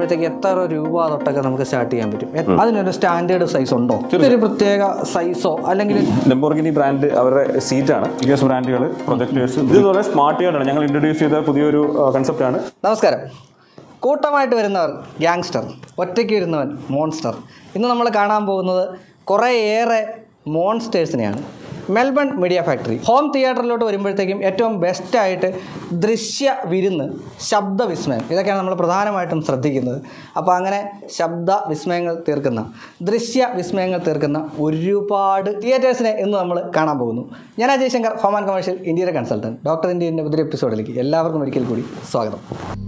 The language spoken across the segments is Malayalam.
വരുമ്പോഴത്തേക്ക് എത്ര രൂപ തൊട്ടൊക്കെ നമുക്ക് സ്റ്റാർട്ട് ചെയ്യാൻ പറ്റും എ- അതിനൊരു സ്റ്റാൻഡേർഡ് സൈസ് ഉണ്ടോ ഇതൊരു പ്രത്യേക സൈസോ അല്ലെങ്കിൽ ലംബോർഗിനി ബ്രാൻഡ് അവരുടെ സീറ്റാണ് യു എസ് ബ്രാൻഡുകൾ പ്രൊജക്ടേഴ്സ് ഇത് എന്ന് പറയുന്നത് സ്മാർട്ട് ആണ് ഞങ്ങൾ ഇൻട്രൊഡ്യൂസ് ചെയ്ത പുതിയൊരു കൺസെപ്റ്റ് ആണ് നമസ്കാരം കൂട്ടമായിട്ട് വരുന്നവർ ഗ്യാങ്സ്റ്റർ ഒറ്റയ്ക്ക് വരുന്നവൻ മോൺസ്റ്റർ ഇന്ന് നമ്മൾ കാണാൻ പോകുന്നത് കുറേയേറെ മോൺസ്റ്റേഴ്സിനെയാണ് മെൽബൺ മീഡിയ ഫാക്ടറി ഹോം തിയേറ്ററിലോട്ട് വരുമ്പോഴത്തേക്കും ഏറ്റവും ബെസ്റ്റായിട്ട് ദൃശ്യ വിരുന്ന് ശബ്ദ വിസ്മയം ഇതൊക്കെയാണ് നമ്മൾ പ്രധാനമായിട്ടും ശ്രദ്ധിക്കുന്നത് അപ്പോൾ അങ്ങനെ ശബ്ദ വിസ്മയങ്ങൾ തീർക്കുന്ന ദൃശ്യ വിസ്മയങ്ങൾ തീർക്കുന്ന ഒരുപാട് തിയേറ്റേഴ്സിനെ ഇന്ന് നമ്മൾ കാണാൻ പോകുന്നു ഞാൻ Ajay Shankar home and commercial ഇന്ത്യയുടെ കൺസൾട്ടൻറ്റ് ഡോക്ടർ ഇന്ത്യൻ്റെ പുതിയ എപ്പിസോഡിലേക്ക് എല്ലാവർക്കും ഒരിക്കൽ കൂടി സ്വാഗതം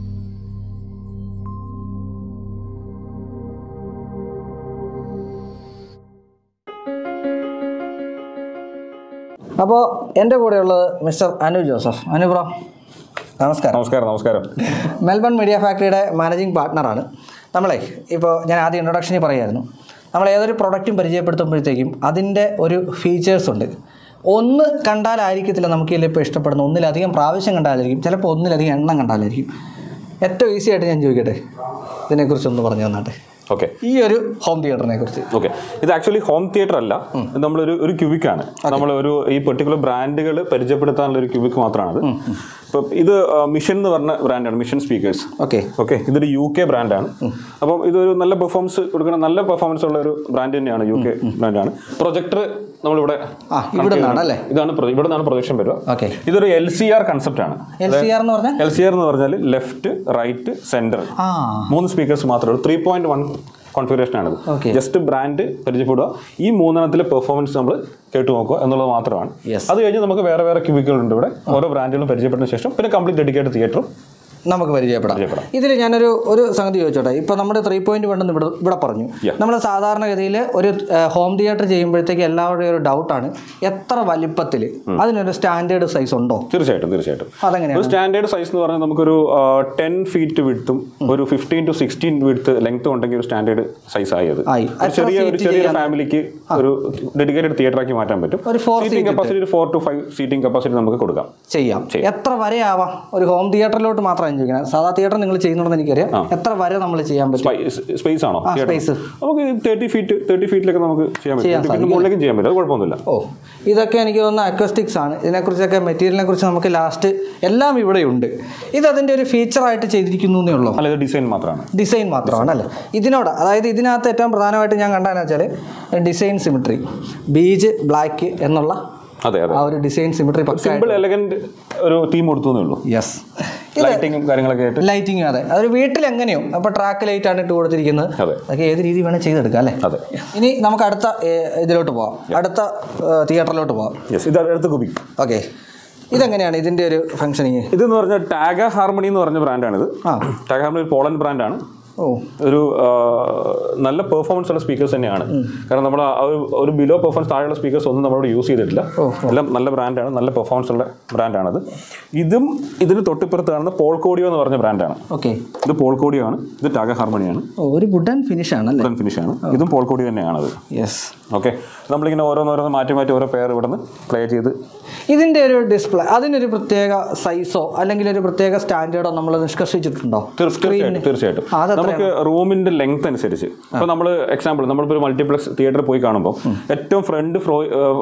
അപ്പോൾ എൻ്റെ കൂടെയുള്ളത് mister Anu Joseph Anu bro നമസ്കാരം നമസ്കാരം നമസ്കാരം മെൽബൺ മീഡിയ ഫാക്ടറിയുടെ മാനേജിങ് പാർട്ട്ണറാണ് നമ്മളെ ഇപ്പോൾ ഞാൻ ആദ്യം ഇൻട്രൊഡക്ഷനിൽ പറയായിരുന്നു നമ്മൾ ഏതൊരു പ്രൊഡക്റ്റും പരിചയപ്പെടുത്തുമ്പോഴത്തേക്കും അതിൻ്റെ ഒരു ഫീച്ചേഴ്സ് ഉണ്ട് ഒന്ന് കണ്ടാലായിരിക്കത്തില്ല നമുക്ക് ഇപ്പോൾ ഇഷ്ടപ്പെടുന്ന ഒന്നിലധികം പ്രാവശ്യം കണ്ടാലായിരിക്കും ചിലപ്പോൾ ഒന്നിലധികം എണ്ണം കണ്ടാലായിരിക്കും ഏറ്റവും ഈസി ആയിട്ട് ഞാൻ ചോദിക്കട്ടെ ഇതിനെക്കുറിച്ചൊന്ന് പറഞ്ഞു തന്നാട്ടെ ഓക്കെ ഈ ഒരു ഹോം തിയേറ്ററിനെ കുറിച്ച് ഓക്കെ ഇത് ആക്ച്വലി ഹോം തിയേറ്റർ അല്ല ഇത് നമ്മളൊരു ഒരു ക്യൂബിക് ആണ് നമ്മൾ ഒരു ഈ പെർട്ടിക്കുലർ ബ്രാൻഡുകൾ പരിചയപ്പെടുത്താനുള്ള ഒരു ക്യൂബിക് മാത്രമാണത് ഇപ്പം ഇത് മിഷൻ എന്ന് പറഞ്ഞ ബ്രാൻഡാണ് മിഷൻ സ്പീക്കേഴ്സ് ഓക്കെ ഓക്കെ ഇതൊരു യു കെ ബ്രാൻഡാണ് അപ്പം ഇതൊരു നല്ല പെർഫോമൻസ് കൊടുക്കുന്ന നല്ല പെർഫോമൻസ് ഉള്ള ഒരു ബ്രാൻഡ് തന്നെയാണ് യു കെ ബ്രാൻഡാണ് പ്രൊജക്ടർ നമ്മളിവിടെ ആ ഇവിടെ നിന്നാണ് അല്ലേ ഇതാണ് pro- ഇവിടെ നിന്നാണ് പ്രൊജക്ഷൻ വരിക ഓക്കെ ഇതൊരു എൽ സി ആർ കൺസെപ്റ്റ് ആണ് എൽ സി ആർ എന്ന് പറഞ്ഞാൽ എൽ സി ആർ എന്ന് പറഞ്ഞാൽ ലെഫ്റ്റ് റൈറ്റ് സെന്റർ ആ മൂന്ന് സ്പീക്കേഴ്സ് മാത്രമേ ഉള്ളൂ ത്രീ പോയിന്റ് വൺ കോൺഫിഗറേഷൻ ആണിത് Okay. ജസ്റ്റ് ബ്രാൻഡ് പരിചയപ്പെടുക ഈ മൂന്നെണ്ണത്തിലെ പെർഫോമൻസ് നമ്മൾ കേട്ടു നോക്കുക എന്നുള്ളത് മാത്രമാണ് Yes. അത് കഴിഞ്ഞ് നമുക്ക് വേറെ വേറെ ക്യൂബിക്കുകളുണ്ട് ഇവിടെ ഓരോ ബ്രാൻഡുകളും പരിചയപ്പെട്ടതിന് ശേഷം പിന്നെ കംപ്ലീറ്റ് ഡെഡിക്കേറ്റഡ് തിയേറ്ററും നമുക്ക് പരിചയപ്പെടാം പരിചയപ്പെടാം. ഇതിൽ ഞാനൊരു ഒരു സംഗതി ചോദിച്ചോട്ടെ ഇപ്പോൾ നമ്മുടെ ത്രീ പോയിന്റ് വൺ ഇവിടെ ഇവിടെ പറഞ്ഞു Yeah. നമ്മൾ സാധാരണഗതിയിൽ ഒരു ഹോം തിയേറ്റർ ചെയ്യുമ്പോഴത്തേക്ക് എല്ലാവരുടെയും ഒരു ഡൗട്ടാണ് എത്ര വലിപ്പത്തിൽ അതിനൊരു സ്റ്റാൻഡേർഡ് സൈസ് ഉണ്ടോ തീർച്ചയായിട്ടും തീർച്ചയായിട്ടും അതെങ്ങനെയാണ് ഒരു സ്റ്റാൻഡേർഡ് സൈസ് എന്ന് പറഞ്ഞാൽ നമുക്കൊരു ടെൻ ഫീറ്റ് വിടുത്തും ഒരു ഫിഫ്റ്റീൻ ടു സിക്സ്റ്റീൻ വിടുത്ത് ലെങ്ത് ഉണ്ടെങ്കിൽ ഒരു സ്റ്റാൻഡേർഡ് സൈസ് ആയി അത് ആയി. ഒരു ചെറിയ ഒരു ചെറിയൊരു ഫാമിലിക്ക് ഒരു ഡെഡിക്കേറ്റഡ് തിയേറ്റർ ആക്കി മാറ്റാൻ പറ്റും ഒരു four സീറ്റിംഗ് കപ്പാസിറ്റി ഒരു four to five seating capacity നമുക്ക് കൊടുക്കാം ചെയ്യാം എത്ര വരെ ആവാം ഒരു ഹോം തിയേറ്ററിലോട്ട് മാത്രമാണ് ചോദിക്കുന്നത് സാധാ തിയേറ്റർ നിങ്ങൾ ചെയ്യുന്നുണ്ടെന്ന് എനിക്കറിയാം എത്ര വരെ നമ്മൾ ചെയ്യാൻ പറ്റും സ്പേസ് ആണോ ആ സ്പേസ് നമുക്ക് തേർട്ടി ഫീറ്റ് തേർട്ടി ഫീറ്റിലൊക്കെ നമുക്ക് ചെയ്യാൻ പറ്റും തേർട്ടി ഫീറ്റിന് മുകളിലേക്കും ചെയ്യാൻ പറ്റും അത് കുഴപ്പമൊന്നുമില്ല ഓ ഇതൊക്കെ എനിക്ക് തോന്നുന്ന അക്വസ്റ്റിക്സ് ആണ് ഇതിനെക്കുറിച്ചൊക്കെ മെറ്റീരിയലിനെ കുറിച്ച് നമുക്ക് ലാസ്റ്റ് എല്ലാം ഇവിടെയുണ്ട് ഇത് അതിൻ്റെ ഒരു ഫീച്ചറായിട്ട് ചെയ്തിരിക്കുന്നു എന്നേ ഉള്ളൂ അല്ല ഇത് ഡിസൈൻ മാത്രമാണ് ഡിസൈൻ മാത്രമാണ് അല്ലേ ഇതിനോട് അതായത് ഇതിനകത്ത് ഏറ്റവും പ്രധാനമായിട്ട് ഞാൻ കണ്ടതെന്ന് വെച്ചാൽ ഡിസൈൻ സിമിട്രി ബീജ് ബ്ലാക്ക് എന്നുള്ള അതെ അതെ ആ ഒരു ഡിസൈൻ സിമിട്രി പക്ക സിമ്പിൾ എലഗന്റ് ഒരു തീം കൊടുത്തു എന്നേ ഉള്ളൂ യെസ് ലൈറ്റിങ്ങും കാര്യങ്ങളൊക്കെ ആയിട്ട് ലൈറ്റിങ് അതെ അതൊരു വീട്ടിൽ എങ്ങനെയോ അപ്പോൾ ട്രാക്ക് ലൈറ്റ് ആണ് ഇട്ട് കൊടുത്തിരിക്കുന്നത് അതെ അതൊക്കെ ഏത് രീതി വേണേൽ ചെയ്തെടുക്കാം അല്ലേ അതെ ഇനി നമുക്ക് അടുത്ത ഏ, ഇതിലോട്ട് പോവാം അടുത്ത തിയേറ്ററിലോട്ട് പോവാം യെസ് ഇത് അടുത്ത കുബിക് ഓക്കെ ഇതെങ്ങനെയാണ് ഇതിൻ്റെ ഒരു ഫങ്ഷനിങ് ഇതെന്ന് പറഞ്ഞാൽ ടാഗ ഹാർമണി എന്ന് പറഞ്ഞ ബ്രാൻഡാണിത് ആ ടാഗ ഹാർമണി ഒരു പോളൻ ബ്രാൻഡാണ് ഓ ഒരു ആ, നല്ല പെർഫോമൻസ് ഉള്ള സ്പീക്കേഴ്സ് തന്നെയാണ് കാരണം നമ്മൾ ആ ഒരു- ഒരു ബിലോ പെർഫോമൻസ് താഴെയുള്ള സ്പീക്കേഴ്സ് ഒന്നും നമ്മളോട് യൂസ് ചെയ്തിട്ടില്ല എല്ലാം നല്ല ബ്രാൻഡാണ് നല്ല പെർഫോമൻസ് ഉള്ള ബ്രാൻഡാണത് ഇതും ഇതിന് തൊട്ടിപ്പുറത്ത് കാണുന്ന പോൾക്കോഡിയോ എന്ന് പറഞ്ഞ ബ്രാൻഡാണ് ഓക്കെ ഇത് പോൾക്കോഡിയോ ആണ് ഇത് ടാഗ ഹാർമണിയാണ് ഓ ഒരു വുഡ് ആൻഡ് ഫിനിഷ് ആണല്ലേ വുഡൻ ഫിനിഷ് ആണ് ഇതും പോൾക്കോഡിയോ തന്നെയാണത് യെസ് ഓക്കെ നമ്മളിങ്ങനെ ഓരോന്നോരോന്ന് മാറ്റി മാറ്റി ഓരോ പെയർ ഇവിടുന്ന് പ്ലേ ചെയ്ത് ഇതിൻ്റെ ഒരു ഡിസ്പ്ലേ അതിനൊരു പ്രത്യേക സൈസോ അല്ലെങ്കിൽ ഒരു പ്രത്യേക സ്റ്റാൻഡേർഡോ നമ്മൾ നിഷ്കർഷിച്ചിട്ടുണ്ടോ തീർ- തീർച്ചയായിട്ടും തീർച്ചയായിട്ടും ആ, അതെത്രയാണ്? നമുക്ക് റൂമിന്റെ ലെങ്ത് അനുസരിച്ച് ഇപ്പൊ നമ്മൾ എക്സാമ്പിൾ നമ്മളിപ്പോൾ ഒരു മൾട്ടിപ്ലക്സ് തിയേറ്ററിൽ പോയി കാണുമ്പോൾ ഏറ്റവും ഫ്രണ്ട് ഫ്രോ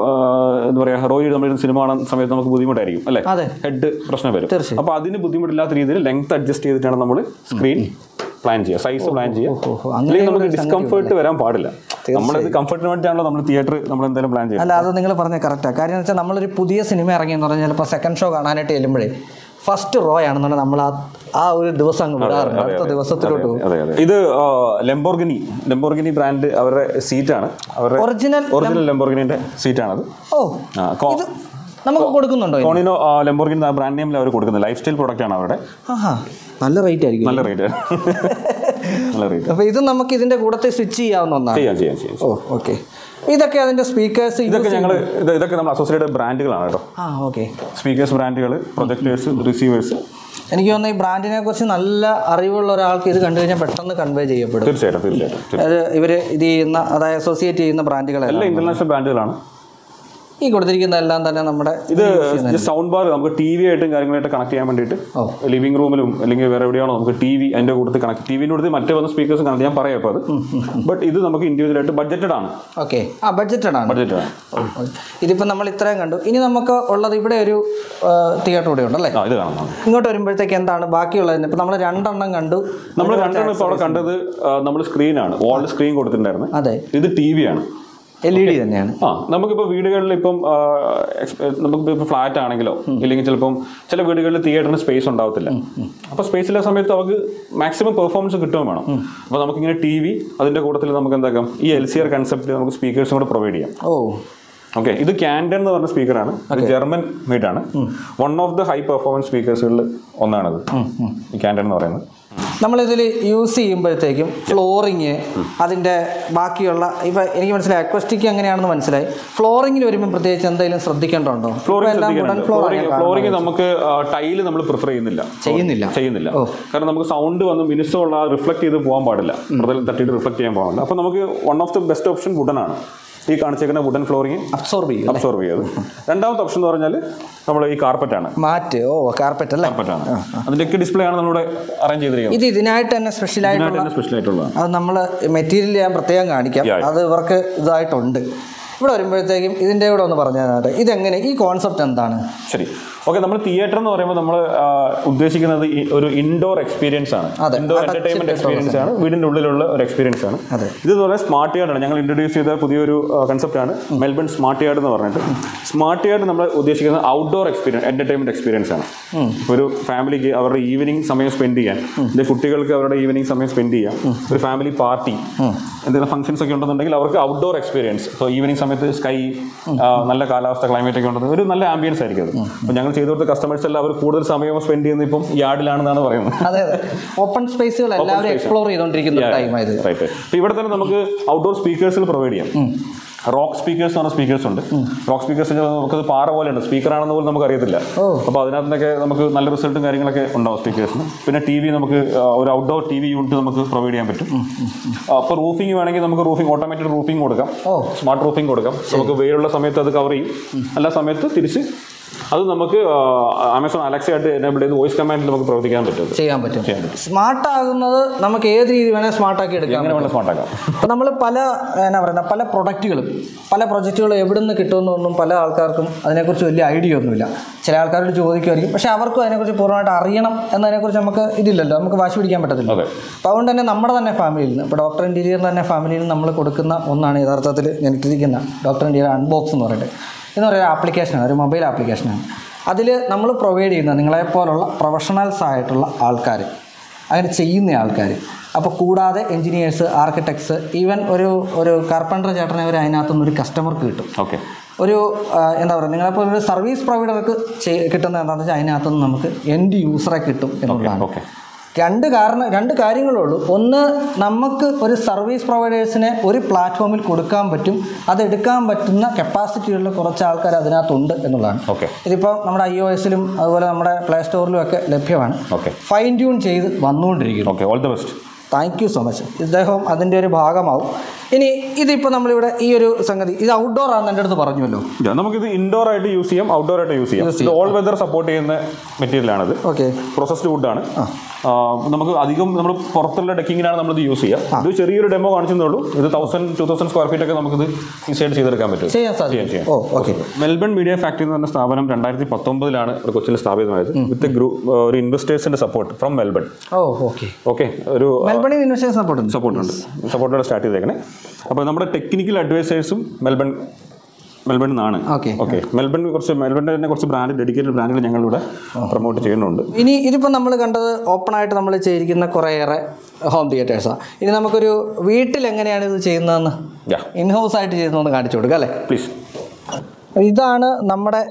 എന്താ പറയാ റോയിൽ നമ്മൾ സിനിമ കാണുന്ന സമയത്ത് നമുക്ക് ബുദ്ധിമുട്ടായിരിക്കും അല്ലേ അതെ. ഹെഡ് പ്രശ്നം വരും തീർച്ചയായും. അപ്പൊ അതിന് ബുദ്ധിമുട്ടില്ലാത്ത രീതിയിൽ ലെങ്ത് അഡ്ജസ്റ്റ് ചെയ്തിട്ടാണ് നമ്മൾ സ്ക്രീൻ പ്ലാൻ ചെയ്യുക സൈസ് പ്ലാൻ ചെയ്യുക ഓഹോ, അങ്ങനെ അല്ലെങ്കിൽ നമുക്ക് ഡിസ്കംഫേർട്ട് വരാൻ പാടില്ല നമ്മളത് കംഫർട്ടിന് വേണ്ടിയാണല്ലോ നമ്മൾ തിയേറ്റർ നമ്മൾ എന്തായാലും പ്ലാൻ ചെയ്യുക അല്ല അത് നിങ്ങൾ പറഞ്ഞ കറക്റ്റാണ് കാര്യം എന്ന് വെച്ചാൽ നമ്മളൊരു പുതിയ സിനിമ ഇറങ്ങിയെന്ന് പറഞ്ഞാൽ ചിലപ്പോൾ സെക്കൻഡ് ഷോ കാണാനായിട്ട് ചെല്ലുമ്പോഴേ ഫസ്റ്റ് റോ ആണെന്നുണ്ടെങ്കിൽ നമ്മൾ ആ ആ ഒരു ദിവസം അങ്ങ് വിടാറുണ്ട് അടുത്ത ദിവസത്തിലോട്ട് പോകും അതെ അതെ ഇത് ലെംബോർഗിനി ലെംബോർഗിനി ബ്രാൻഡ് അവരുടെ സീറ്റാണ് അവരുടെ ഒറിജിനൽ ഒറിജിനൽ ലെംബോർഗിനിന്റെ സീറ്റാണത് ഓ ആ, കോ- ഇത് നമുക്ക് കൊടുക്കുന്നുണ്ടോ ഇത്? കോണിനോ ലെംബോർഗിനി ആ ബ്രാൻഡ് നെയിമിൽ അവർ കൊടുക്കുന്നത് ലൈഫ് സ്റ്റൈൽ പ്രോഡക്റ്റ് ആണ് അവരുടെ ആഹാ നല്ല റേറ്റ് ആയിരിക്കും നല്ല റേറ്റ് നല്ല റേറ്റ് അപ്പോൾ ഇത് നമുക്ക് ഇതിൻ്റെ കൂടത്തെ സ്വിച്ച് ചെയ്യാവുന്ന ഒന്നാണ് ചെയ്യാം ചെയ്യാം ചെയ്യാം ഓ ഓക്കെ ഇതൊക്കെ അതിൻ്റെ സ്പീക്കേഴ്സ് ഇതൊക്കെ ഞങ്ങൾ ഇതൊക്കെ നമ്മൾ അസോസിയേറ്റഡ് ബ്രാൻഡുകളാണ് കേട്ടോ ആ ഓക്കെ സ്പീക്കേഴ്സ് ബ്രാൻഡുകൾ പ്രൊജക്ടേഴ്സ് റിസീവേഴ്സ് എനിക്ക് തോന്നുന്നു ഈ ബ്രാൻഡിനെ കുറിച്ച് നല്ല അറിവുള്ള ഒരാൾക്ക് ഇത് കണ്ടു കഴിഞ്ഞാൽ പെട്ടെന്ന് കൺവേ ചെയ്യപ്പെടും തീർച്ചയായിട്ടും തീർച്ചയായിട്ടും അതായത് ഇവർ ഇത് ചെയ്യുന്ന അതായത് അസോസിയേറ്റ് ചെയ്യുന്ന ബ്രാൻഡുകളെല്ലാം എല്ലാം ഇന്റർനാഷണൽ ബ്രാൻഡുകളാണ് ഈ കൊടുത്തിരിക്കുന്നതെല്ലാം തന്നെ നമ്മുടെ ഇത് സൗണ്ട് ബാർ നമുക്ക് ടി വി ആയിട്ടും കാര്യങ്ങളായിട്ട് കണക്ട് ചെയ്യാൻ വേണ്ടിയിട്ട് ഓ. ലിവിംഗ് റൂമിലും അല്ലെങ്കിൽ വേറെ എവിടെയാണോ നമുക്ക് ടി വി അതിന്റെ കൂട്ടത്തിൽ കണക്ട് ടി വിന്റെ കൂട്ടത്തിൽ മറ്റേ വന്ന സ്പീക്കേഴ്സ് കണക്ട് ഞാൻ പറയാം അപ്പോൾ അത് ബട്ട് ഇത് നമുക്ക് ഇൻഡിവിജ്വൽ ആയിട്ട് ബഡ്ജറ്റഡ് ആണ് ഓക്കെ ആ ബഡ്ജറ്റഡ് ആണ് ബഡ്ജറ്റഡ് ആണ് ഇതിപ്പോൾ നമ്മൾ ഇത്രയും കണ്ടു ഇനി നമുക്ക് ഉള്ളത് ഇവിടെ ഒരു തിയേറ്റർ കൂടെ ഉണ്ടല്ലേ ആ ഇത് കാണാം ഇങ്ങോട്ട് വരുമ്പോഴത്തേക്ക് എന്താണ് ബാക്കിയുള്ളതിന് ഇപ്പം നമ്മൾ രണ്ടെണ്ണം കണ്ടു നമ്മൾ രണ്ടെണ്ണം ഇപ്പോൾ അവിടെ കണ്ടത് നമ്മൾ സ്ക്രീനാണ് വാൾ സ്ക്രീൻ കൊടുത്തിട്ടുണ്ടായിരുന്നു അതെ ഇത് ടി വി ആണ് എൽ ഇ ഡി തന്നെയാണ് ആ നമുക്കിപ്പോൾ വീടുകളിൽ ഇപ്പം ആ, എക്സ്- നമുക്ക് ഇപ്പോൾ ഫ്ലാറ്റ് ആണെങ്കിലോ ഇല്ലെങ്കിൽ ചിലപ്പം ചില വീടുകളിൽ തിയേറ്ററിന് സ്പേസ് ഉണ്ടാവത്തില്ല അപ്പോൾ സ്പേസ് ഇല്ലാത്ത സമയത്ത് അവർക്ക് മാക്സിമം പെർഫോമൻസ് കിട്ടുകയും വേണം അപ്പോൾ നമുക്കിങ്ങനെ ടി വി അതിൻ്റെ കൂട്ടത്തിൽ നമുക്ക് എന്താക്കാം ഈ എൽ സി ആർ കൺസെപ്റ്റ് നമുക്ക് സ്പീക്കേഴ്സും കൂടെ പ്രൊവൈഡ് ചെയ്യാം ഓ ഓക്കെ ഇത് ക്യാൻഡൻ എന്ന് പറഞ്ഞ സ്പീക്കറാണ് ഇത് ജർമ്മൻ മെയ്ഡ് ആണ് one of the high performance സ്പീക്കേഴ്സുകളിൽ ഒന്നാണത് ഈ ക്യാൻഡൻ എന്ന് പറയുന്നത് നമ്മളിതിൽ യൂസ് ചെയ്യുമ്പോഴത്തേക്കും ഫ്ലോറിങ് അതിൻ്റെ ബാക്കിയുള്ള ഇപ്പം എനിക്ക് മനസ്സിലായി അക്വസ്റ്റിക് എങ്ങനെയാണെന്ന് മനസ്സിലായി ഫ്ലോറിങ്ങിൽ വരുമ്പോൾ പ്രത്യേകിച്ച് എന്തെങ്കിലും ശ്രദ്ധിക്കേണ്ടതുണ്ടോ ഫ്ലോറിംഗ് എല്ലാം വുഡൻ ഫ്ലോർ ഫ്ലോറിംഗ് ഫ്ലോറിംഗ് നമുക്ക് ടൈല് നമ്മൾ പ്രിഫർ ചെയ്യുന്നില്ല ചെയ്യുന്നില്ല ചെയ്യുന്നില്ല കാരണം നമുക്ക് സൗണ്ട് വന്ന് മിനിസമുള്ള റിഫ്ലക്ട് ചെയ്ത് പോകാൻ പാടില്ല കൂടുതൽ തട്ടിയിട്ട് റിഫ്ലക്ട് ചെയ്യാൻ പാടില്ല അപ്പോൾ നമുക്ക് one of the best option wooden ആണ് ഈ കാണിച്ചേക്കുന്ന വുഡൻ ഫ്ലോറിംഗ് അബ്സോർബ് ചെയ്യും അബ്സോർവ് ചെയ്ത് രണ്ടാമത്തെ ഓപ്ഷൻ എന്ന് പറഞ്ഞാൽ നമ്മൾ ഈ കാർപ്പറ്റ് ആണ് മാറ്റ് ഓ കാർപ്പറ്റ് അല്ലേ കാർപ്പറ്റ് ആണ് അതിൻ്റെയൊക്കെ ഡിസ്പ്ലേ ആണ് നമ്മളിവിടെ അറേഞ്ച് ചെയ്തിരിക്കുന്നത് ഇത് ഇതിനായിട്ട് തന്നെ സ്പെഷ്യൽ ആയിട്ടുള്ള ഇതിനായിട്ട് തന്നെ സ്പെഷ്യൽ ആയിട്ടുള്ളതാണ് അത് നമ്മൾ മെറ്റീരിയൽ ഞാൻ പ്രത്യേകം കാണിക്കാം Yeah, yeah. അത് ഇവർക്ക് ഇതായിട്ടുണ്ട് ഇവിടെ വരുമ്പോഴത്തേക്കും ഇതിൻ്റെ കൂടെ ഒന്ന് പറഞ്ഞു തരാനായിട്ട് ഇതെങ്ങനെ ഈ കോൺസെപ്റ്റ് എന്താണ് ശരി ഓക്കെ നമ്മൾ തിയേറ്റർ എന്ന് പറയുമ്പോൾ നമ്മൾ ഉദ്ദേശിക്കുന്നത് ഈ ഒരു ഇൻഡോർ എക്സ്പീരിയൻസ് ആണ് അതെ, ഇൻഡോർ അടച്ചിട്ട് എന്റർടൈൻമെന്റ് എക്സ്പീരിയൻസ് ആണ് വീടിന്റെ ഉള്ളിലുള്ള ഒരു എക്സ്പീരിയൻസ് ആണ് അതെ. ഇത് എന്ന് പറഞ്ഞാൽ സ്മാർട്ട് യാർഡ് ആണ് ഞങ്ങൾ ഇൻട്രൊഡ്യൂസ് ചെയ്ത പുതിയൊരു കൺസെപ്റ്റ് ആണ് മെൽബൺ സ്മാർട്ട് യാർഡ് എന്ന് പറഞ്ഞിട്ട് സ്മാർട്ട് യാർഡ് നമ്മൾ ഉദ്ദേശിക്കുന്നത് ഔട്ട്ഡോർ എക്സ്പീരിയൻസ് എന്റർടൈൻമെന്റ് എക്സ്പീരിയൻസ് ആണ് ഒരു ഫാമിലിക്ക് അവരുടെ ഈവനിങ് സമയം സ്പെൻഡ് ചെയ്യാൻ ഇത് കുട്ടികൾക്ക് അവരുടെ ഈവനിങ് സമയം സ്പെൻഡ് ചെയ്യാം ഒരു ഫാമിലി പാർട്ടി എന്തെങ്കിലും ഫംഗ്ഷൻസ് ഒക്കെ ഉണ്ടെന്നുണ്ടെങ്കിൽ അവർക്ക് ഔട്ട്ഡോർ എക്സ്പീരിയൻസ് ഇപ്പോൾ ഈവനിങ് സമയത്ത് സ്കൈ നല്ല കാലാവസ്ഥ ക്ലൈമറ്റ് ഒക്കെ ഉണ്ടെന്ന് ഒരു നല്ല ആംബിയൻസ് ആയിരിക്കും അത് അപ്പോൾ ഞങ്ങൾ ചെയ്തു കൊടുത്ത കസ്റ്റമേഴ്സ് എല്ലാം അവർ കൂടുതൽ സമയം സ്പെൻഡ് ചെയ്യുന്നത് ഇപ്പം യാർഡിലാണെന്നാണ് പറയുന്നത് അതെ അതെ ഓപ്പൺ സ്പേസുകൾ എല്ലാവരും space. എക്സ്പ്ലോർ ചെയ്തുകൊണ്ടിരിക്കുന്ന ടൈമായത് റൈറ്റ് അപ്പോൾ ഇവിടെ തന്നെ നമുക്ക് ഔട്ട്ഡോർ സ്പീക്കേഴ്സിൽ പ്രൊവൈഡ് ചെയ്യാം റോക്ക് സ്പീക്കേഴ്സ് എന്ന് പറഞ്ഞ സ്പീക്കേഴ്സ് ഉണ്ട് റോക്ക് സ്പീക്കേഴ്സ് നമുക്കത് പാറ പോലെയുണ്ട് സ്പീക്കർ ആണെന്ന് പോലും നമുക്ക് അറിയത്തില്ല അപ്പോൾ അതിനകത്ത് നിന്നൊക്കെ നമുക്ക് നല്ല റിസൾട്ടും കാര്യങ്ങളൊക്കെ ഉണ്ടാവും സ്പീക്കേഴ്സിന് പിന്നെ ടി വി നമുക്ക് ആ, ഒരു ഔട്ട്ഡോർ ടി വി യൂണിറ്റ് നമുക്ക് പ്രൊവൈഡ് ചെയ്യാൻ പറ്റും അപ്പോൾ റൂഫിംഗ് വേണമെങ്കിൽ നമുക്ക് റൂഫിംഗ് ഓട്ടോമാറ്റഡ് റൂഫിംഗ് കൊടുക്കാം ഓ. സ്മാർട്ട് റൂഫിംഗ് കൊടുക്കാം നമുക്ക് വെയിലുള്ള സമയത്ത് അത് കവർ ചെയ്യും എല്ലാ സമയത്ത് തിരിച്ച് അത് നമുക്ക് ആമസോൺ അലക്സ ആയിട്ട് എനേബിൾ ചെയ്ത് വോയിസ് കമാൻഡിൽ നമുക്ക് പ്രവർത്തിക്കാൻ പറ്റും ചെയ്യാൻ പറ്റും ചെയ്യാൻ പറ്റും സ്മാർട്ട് ആകുന്നത് നമുക്ക് ഏത് രീതി വേണേൽ സ്മാർട്ട് ആക്കി എടുക്കാം എങ്ങനെ വേണം സ്മാർട്ട് ആക്കാം അപ്പോൾ നമ്മൾ പല എന്നാ പറയുക പല പ്രൊഡക്റ്റുകളും പല പ്രൊജക്റ്റുകളും എവിടെ നിന്ന് കിട്ടുമെന്നൊന്നും പല ആൾക്കാർക്കും അതിനെക്കുറിച്ച് വലിയ ഐഡിയ ഒന്നുമില്ല ചില ആൾക്കാരോട് ചോദിക്കുമായിരിക്കും പക്ഷേ അവർക്കും അതിനെക്കുറിച്ച് പൂർണ്ണമായിട്ട് അറിയണം എന്നതിനെക്കുറിച്ച് നമുക്ക് ഇതില്ലല്ലോ നമുക്ക് വാശി പിടിക്കാൻ പറ്റത്തില്ല അതെ അപ്പോൾ അതുകൊണ്ട് തന്നെ നമ്മുടെ തന്നെ ഫാമിലിയിൽ നിന്ന് ഇപ്പോൾ ഡോക്ടർ ഇൻറ്റീരിയർ തന്നെ ഫാമിലിയിൽ നിന്ന് നമ്മൾ കൊടുക്കുന്ന ഒന്നാണ് യഥാർത്ഥത്തിൽ ഞാൻ ഇട്ടിരിക്കുന്ന ഡോക്ടർ ഇൻറ്റീരിയർ അൺബോക്സ് എന്ന് പറയുന്നത് എന്ന് പറയുന്ന ആപ്ലിക്കേഷനാണ് ഒരു മൊബൈൽ ആപ്ലിക്കേഷനാണ് അതിൽ നമ്മൾ പ്രൊവൈഡ് ചെയ്യുന്ന നിങ്ങളെപ്പോലുള്ള പ്രൊഫഷണൽസ് ആയിട്ടുള്ള ആൾക്കാർ അങ്ങനെ ചെയ്യുന്ന ആൾക്കാർ അപ്പോൾ കൂടാതെ എൻജിനീയേഴ്സ് ആർക്കിടെക്ട്സ് ഈവൻ ഒരു ഒരു കാർപ്പൻറ്റർ ചേട്ടനെ ഒരു അതിനകത്തുനിന്ന് ഒരു കസ്റ്റമർക്ക് കിട്ടും ഓക്കെ ഒരു ആ, എന്താ പറയുക നിങ്ങളെപ്പോൾ ഒരു സർവീസ് പ്രൊവൈഡർക്ക് കിട്ടുന്ന എന്താണെന്ന് വെച്ചാൽ അതിനകത്തുനിന്ന് നമുക്ക് എൻഡ് യൂസറെ കിട്ടും എന്നുള്ളതാണ് ഓക്കെ രണ്ട് കാരണം രണ്ട് കാര്യങ്ങളേ ഉള്ളൂ ഒന്ന് നമുക്ക് ഒരു സർവീസ് പ്രൊവൈഡേഴ്സിനെ ഒരു പ്ലാറ്റ്ഫോമിൽ കൊടുക്കാൻ പറ്റും അത് എടുക്കാൻ പറ്റുന്ന കപ്പാസിറ്റിയുള്ള കുറച്ച് ആൾക്കാർ അതിനകത്തുണ്ട് എന്നുള്ളതാണ് ഓക്കെ ഇതിപ്പോൾ നമ്മുടെ ഐ ഒ എസിലും അതുപോലെ നമ്മുടെ പ്ലേ സ്റ്റോറിലും ഒക്കെ ലഭ്യമാണ് ഓക്കെ ഫൈൻ ട്യൂൺ ചെയ്ത് വന്നുകൊണ്ടിരിക്കുന്നു okay all the best thank you so much ഇദ്ദേഹം അതിൻ്റെ ഒരു ഭാഗമാവും ഇനി ഇതിപ്പോൾ നമ്മളിവിടെ ഈ ഒരു സംഗതി ഇത് ഔട്ട്ഡോർ ആണെന്ന് എൻ്റെ അടുത്ത് പറഞ്ഞുവല്ലോ Yeah, നമുക്കിത് ഇൻഡോർ ആയിട്ട് യൂസ് ചെയ്യാം ഔട്ട്ഡോർ ആയിട്ട് യൂസ് ചെയ്യാം ഇത് ഓൾ വെതർ സപ്പോർട്ട് ചെയ്യുന്ന മെറ്റീരിയൽ ആണിത് ഓക്കെ പ്രോസസ്ഡ് വുഡാണ് നമുക്ക് അധികം നമ്മൾ പുറത്തുള്ള ഡെക്കിങ്ങിനാണ് നമ്മളിത് യൂസ് ചെയ്യുക ഇത് ചെറിയൊരു ഡെമോ കാണിച്ചതേ ഉള്ളൂ ഇത് thousand to thousand square feet ഒക്കെ നമുക്കിത് ഈസിയായിട്ട് ചെയ്തെടുക്കാൻ പറ്റും ചെയ്യാൻ സാധിക്കും ചെയ്യാം, ചെയ്യാം. ഓ ഓക്കെ മെൽബൺ മീഡിയ ഫാക്ടറി എന്ന് പറഞ്ഞ സ്ഥാപനം രണ്ടായിരത്തി പത്തൊമ്പതിലാണ് ഒരു കൊച്ചിയിൽ സ്ഥാപിതമായത് വിത്ത് ഗ്രൂപ്പ് ഒരു ഇൻവെസ്റ്റേഴ്സിന്റെ സപ്പോർട്ട് ഫ്രം മെൽബൺ ഓ ഓക്കെ ഓക്കെ ഒരു മെൽബണിൽ ഇൻവെസ്റ്റേഴ്സ് സപ്പോർട്ട് ഉണ്ട് സപ്പോർട്ട് ഉണ്ട് സപ്പോർട്ടോടെ സ്റ്റാർട്ട് ചെയ്തേക്കണേ അപ്പോൾ നമ്മുടെ ടെക്നിക്കൽ അഡ്വൈസേഴ്സും മെൽബൺ മെൽബണിൽ നിന്നാണ് ഓക്കെ ഓക്കെ മെൽബൺ കുറച്ച് മെൽബണിൻ്റെ തന്നെ കുറച്ച് ബ്രാൻഡ് ഡെഡിക്കേറ്റഡ് ബ്രാൻഡുകൾ ഞങ്ങളിവിടെ പ്രൊമോട്ട് ചെയ്യുന്നുണ്ട് ഇനി ഇതിപ്പോൾ നമ്മൾ കണ്ടത് ഓപ്പണായിട്ട് നമ്മൾ ചെയ്തിരിക്കുന്ന കുറേയേറെ ഹോം തിയേറ്റേഴ്സാണ് ഇനി നമുക്കൊരു വീട്ടിൽ എങ്ങനെയാണ് ഇത് ചെയ്യുന്നതെന്ന് യാ ഇൻ ഹൗസ് ആയിട്ട് ചെയ്യുന്നതെന്ന് കാണിച്ചു കൊടുക്കുക അല്ലേ പ്ലീസ് ഇതാണ് നമ്മുടെ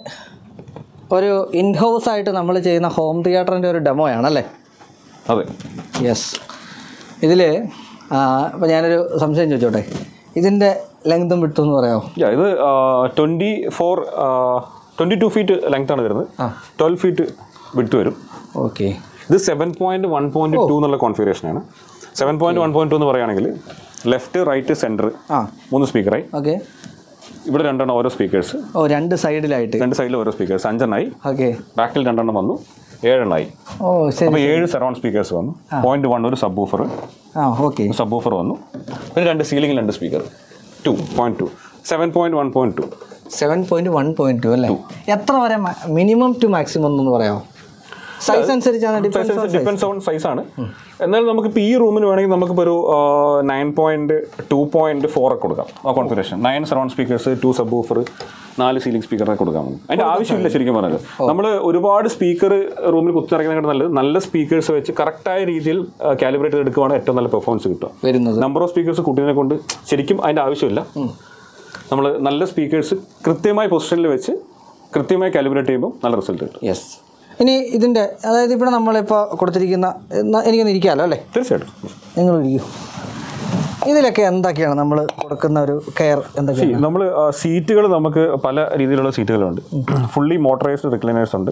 ഒരു ഇൻ ഹൗസ് ആയിട്ട് നമ്മൾ ചെയ്യുന്ന ഹോം തിയേറ്ററിൻ്റെ ഒരു ഡെമോയാണ് അല്ലേ അതെ യെസ് ഇതിൽ ഇപ്പോൾ ഞാനൊരു സംശയം ചോദിച്ചോട്ടെ ഇതിൻ്റെ ലെങ്തും വിട്ടും എന്ന് പറയാമോ യാ ഇത് twenty four twenty two feet length ആണ് വരുന്നത് ആ. ട്വൽവ് ഫീറ്റ് വിട്ട് വരും ഓക്കെ ഇത് seven point one point two എന്നുള്ള കോൺഫിഗറേഷനാണ് seven point one point two എന്ന് പറയുകയാണെങ്കിൽ ലെഫ്റ്റ് റൈറ്റ് സെൻറ്റർ ആ മൂന്ന് സ്പീക്കറായി ഓക്കെ ഇവിടെ രണ്ടെണ്ണം ഓരോ സ്പീക്കേഴ്സ് ഓ രണ്ട് സൈഡിലായിട്ട് രണ്ട് സൈഡിൽ ഓരോ സ്പീക്കേഴ്സ് അഞ്ചെണ്ണമായി ഓക്കെ ബാക്കിൽ രണ്ടെണ്ണം വന്നു ഏഴെണ്ണമായി ഓ ശരി അപ്പോൾ ഏഴ് സറൗണ്ട് സ്പീക്കേഴ്സ് വന്നു പോയിന്റ് വൺ ഒരു സബ് ഊഫർ ആ ഓക്കെ സബ് ഊഫർ വന്നു പിന്നെ രണ്ട് സീലിംഗിൽ രണ്ട് speaker two point two seven point one point two seven point one point two അല്ലേ എത്ര വരെ മിനിമം ടു മാക്സിമം എന്ന് പറയാമോ സൈസ് അനുസരിച്ചാണ് ഡിഫറൻസ് ഡിപ്പെൻസ് ഓൺ സൈസ് ആണ് എന്നാൽ നമുക്കിപ്പോൾ ഈ റൂമിന് വേണമെങ്കിൽ നമുക്കിപ്പോൾ ഒരു nine point two point four ഒക്കെ കൊടുക്കാം ആ configuration nine surround speakers two subwoofer നാല് സീലിംഗ് സ്പീക്കറൊക്കെ കൊടുക്കാം നമുക്ക് അതിന്റെ ആവശ്യമില്ല ശരിക്കും പറഞ്ഞത് നമ്മൾ ഒരുപാട് സ്പീക്കർ റൂമിൽ കുത്തിറങ്ങുന്നതിനേക്കാൾ നല്ലത് നല്ല സ്പീക്കേഴ്സ് വെച്ച് കറക്റ്റായ രീതിയിൽ കാലിബ്രേറ്റ് ചെയ്ത് എടുക്കുവാണെങ്കിൽ ഏറ്റവും നല്ല പെർഫോമൻസ് കിട്ടും വരുന്നത് നമ്പർ ഓഫ് സ്പീക്കേഴ്സ് കൂട്ടിയതിനെ കൊണ്ട് ശരിക്കും അതിന്റെ ആവശ്യമില്ല നമ്മൾ നല്ല സ്പീക്കേഴ്സ് കൃത്യമായ പൊസിഷനിൽ വെച്ച് കൃത്യമായി കാലിബ്രേറ്റ് ചെയ്യുമ്പോൾ നല്ല റിസൾട്ട് കിട്ടും യെസ് ഇനി ഇതിൻ്റെ അതായത് ഇവിടെ നമ്മളിപ്പോൾ കൊടുത്തിരിക്കുന്ന എന്നാ എനിക്കൊന്ന് ഇരിക്കാമല്ലോ അല്ലേ തീർച്ചയായിട്ടും നിങ്ങൾ ഇരിക്കൂ ഇതിലൊക്കെ എന്തൊക്കെയാണ് നമ്മൾ കൊടുക്കുന്ന ഒരു കെയർ എന്തൊക്കെയാണ് നമ്മൾ സീറ്റുകൾ നമുക്ക് പല രീതിയിലുള്ള സീറ്റുകളുണ്ട് ഫുള്ളി മോട്ടറൈസ്ഡ് റിക്ലൈനേഴ്സ് ഉണ്ട്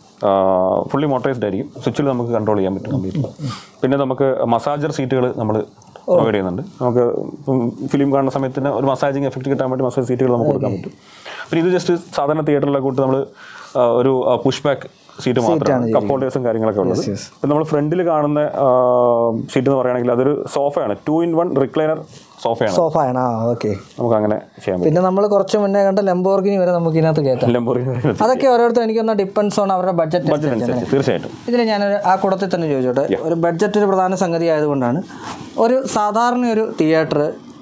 ഫുള്ളി മോട്ടറൈസ്ഡ് ആയിരിക്കും സ്വിച്ചിൽ നമുക്ക് കൺട്രോൾ ചെയ്യാൻ പറ്റും കമ്പ്യൂട്ടർ പിന്നെ നമുക്ക് മസാജർ സീറ്റുകൾ നമ്മൾ പ്രൊവൈഡ് ചെയ്യുന്നുണ്ട് നമുക്ക് ഫിലിം കാണുന്ന സമയത്തിന് ഒരു മസാജിങ് എഫക്റ്റ് കിട്ടാൻ വേണ്ടി മസാജ് സീറ്റുകൾ നമുക്ക് കൊടുക്കാൻ പറ്റും പിന്നെ ഇത് ജസ്റ്റ് സാധാരണ തിയേറ്ററിലെ കൂട്ട് നമ്മൾ ഒരു പുഷ് ബാക്ക് സീറ്റ് മാത്രമാണ് കപ്പ് ഹോൾഡേഴ്സും കാര്യങ്ങളൊക്കെ ഉള്ളത് പിന്നെ നമ്മൾ ഫ്രണ്ടിൽ കാണുന്ന സീറ്റ് എന്ന് പറയുകയാണെങ്കിൽ അതൊരു സോഫയാണ് ടു ഇൻ വൺ റിക്ലൈനർ സോഫയാണ് സോഫ ആണ് ആ ഓക്കെ നമുക്ക് അങ്ങനെ ചെയ്യാൻ പറ്റും പിന്നെ നമ്മൾ കുറച്ച് മുന്നേ കണ്ട ലംബോർഗിനി വരെ നമുക്ക് ഇതിനകത്ത് കയറ്റാം ലംബോർഗിനി അതൊക്കെ ഓരോരുത്തർ എനിക്കൊന്ന് ഡിപ്പെൻസ് ഓൺ അവരുടെ ബഡ്ജറ്റ് അനുസരിച്ച് തീർച്ചയായിട്ടും ഇതിൽ ഞാനൊരു ആ കൂടത്തിൽ തന്നെ ചോദിച്ചോട്ടെ ഒരു ബഡ്ജറ്റ് ഒരു പ്രധാന സംഗതി ആയതുകൊണ്ടാണ് ഒരു സാധാരണ ഒരു തിയേറ്റർ